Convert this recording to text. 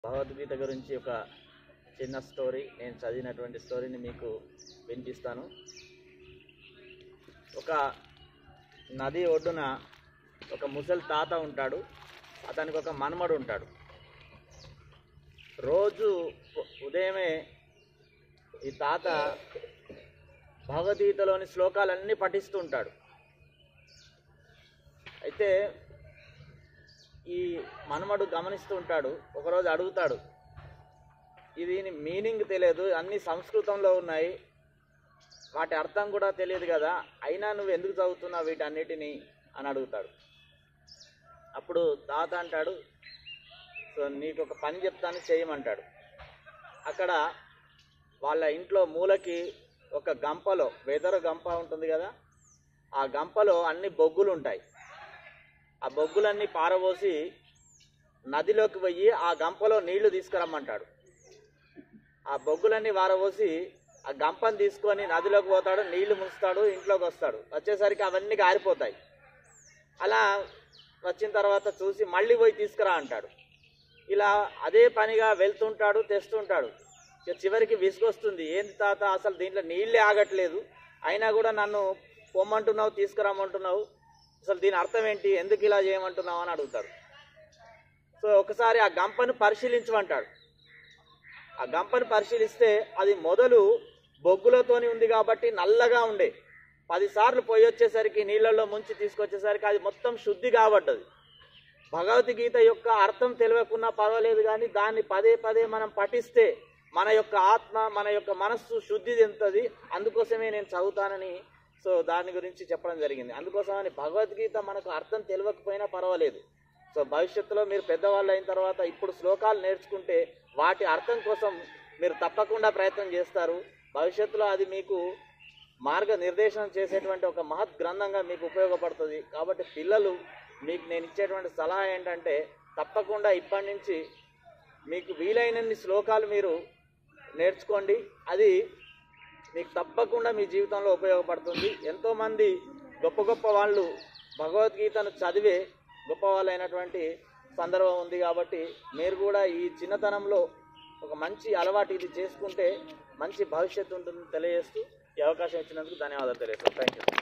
భగవద్గీత గురించి ఒక చిన్న స్టోరీ నేను చదివినటువంటి స్టోరీని మీకు వినిపిస్తాను ఒక నది ఒడ్డున ఒక ముసలి తాత ఉంటాడు అతనికి ఒక మనమడు ఉంటాడు రోజు ఉ- ఉదయమే ఈ తాత భగవద్గీతలోని శ్లోకాలన్నీ పఠిస్తూ ఉంటాడు అయితే ఈ మనమడు గమనిస్తూ ఉంటాడు ఒకరోజు అడుగుతాడు ఇది మీనింగ్ తెలియదు అన్ని సంస్కృతంలో ఉన్నాయి వాటి అర్థం కూడా తెలియదు కదా అయినా నువ్వు ఎందుకు చదువుతున్నావు వీటన్నిటిని అని అడుగుతాడు అప్పుడు తాత అంటాడు సో నీకు ఒక పని చెప్తాను చేయమంటాడు అక్కడ వాళ్ళ ఇంట్లో మూలకి ఒక గంపలో వెదరు గంప ఉంటుంది కదా ఆ గంపలో అన్ని బొగ్గులు ఉంటాయి ఆ బొగ్గులన్నీ పారబోసి నదిలోకి పోయి ఆ గంపలో నీళ్లు తీసుకురమ్మంటాడు ఆ బొగ్గులన్నీ వారబోసి ఆ గంపని తీసుకొని నదిలోకి పోతాడు నీళ్లు ముంచుతాడు ఇంట్లోకి వస్తాడు వచ్చేసరికి అవన్నీ కారిపోతాయి అలా వచ్చిన తర్వాత చూసి మళ్ళీ పోయి తీసుకురా అంటాడు ఇలా అదే పనిగా వెళ్తుంటాడు తెస్తుంటాడు ఇక చివరికి విసుగొస్తుంది ఏంది తాత అసలు దీంట్లో నీళ్ళే ఆగట్లేదు అయినా కూడా నన్ను పొమ్మంటున్నావు తీసుకురమ్మంటున్నావు అసలు దీని అర్థం ఏంటి ఎందుకు ఇలా చేయమంటున్నావు అని అడుగుతాడు సో ఒకసారి ఆ గంపను పరిశీలించమంటాడు ఆ గంపను పరిశీలిస్తే అది మొదలు బొగ్గులతోని ఉంది కాబట్టి నల్లగా ఉండే పదిసార్లు పోయి వచ్చేసరికి నీళ్ళల్లో ముంచి తీసుకొచ్చేసరికి అది మొత్తం శుద్ధి కాబడ్డది భగవద్గీత యొక్క అర్థం తెలియకున్నా పర్వాలేదు కానీ దాన్ని పదే పదే మనం పఠిస్తే మన యొక్క ఆత్మ మన యొక్క మనస్సు శుద్ధి చెందుతుంది అందుకోసమే నేను చదువుతానని సో దాని గురించి చెప్పడం జరిగింది అందుకోసమని భగవద్గీత మనకు అర్థం తెలియకపోయినా పర్వాలేదు సో భవిష్యత్తులో మీరు పెద్దవాళ్ళు అయిన తర్వాత ఇప్పుడు శ్లోకాలు నేర్చుకుంటే వాటి అర్థం కోసం మీరు తప్పకుండా ప్రయత్నం చేస్తారు భవిష్యత్తులో అది మీకు మార్గనిర్దేశనం చేసేటువంటి ఒక మహత్ గ్రంథంగా మీకు ఉపయోగపడుతుంది కాబట్టి పిల్లలు మీకు నేను ఇచ్చేటువంటి సలహా ఏంటంటే తప్పకుండా ఇప్పటి నుంచి మీకు వీలైనన్ని శ్లోకాలు మీరు నేర్చుకోండి అది మీకు తప్పకుండా మీ జీవితంలో ఉపయోగపడుతుంది ఎంతోమంది గొప్ప గొప్ప వాళ్ళు భగవద్గీతను చదివే గొప్ప వాళ్ళైనటువంటి సందర్భం ఉంది కాబట్టి మీరు కూడా ఈ చిన్నతనంలో ఒక మంచి అలవాటు ఇది చేసుకుంటే మంచి భవిష్యత్తు ఉంటుందని తెలియజేస్తూ ఈ అవకాశం ఇచ్చినందుకు ధన్యవాదాలు తెలియజేస్తాను థ్యాంక్ యూ